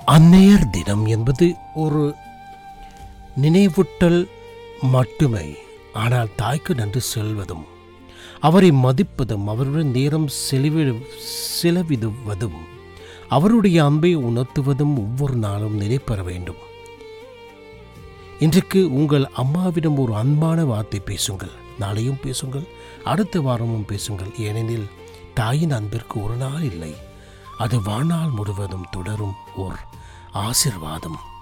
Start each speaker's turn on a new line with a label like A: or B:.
A: அன்னையர் தினம் என்பது ஒரு நினைவூட்டல் மட்டுமே ஆனால் தாய்க்கு நன்றி செல்வதும் அவரை மதிப்பதும் அவருடன் நேரம் செலவிடு செலவிடுவதும் அவருடைய அன்பை உணர்த்துவதும் ஒவ்வொரு நாளும் நினைப்பெற வேண்டும் இன்றைக்கு உங்கள் அம்மாவிடம் ஒரு அன்பான வார்த்தை பேசுங்கள் நாளையும் பேசுங்கள் அடுத்த வாரமும் பேசுங்கள் ஏனெனில் தாயின் அன்பிற்கு ஒரு நாள் இல்லை அது வாழ்நாள் முழுவதும் தொடரும் ஓர் ஆசிர்வாதம்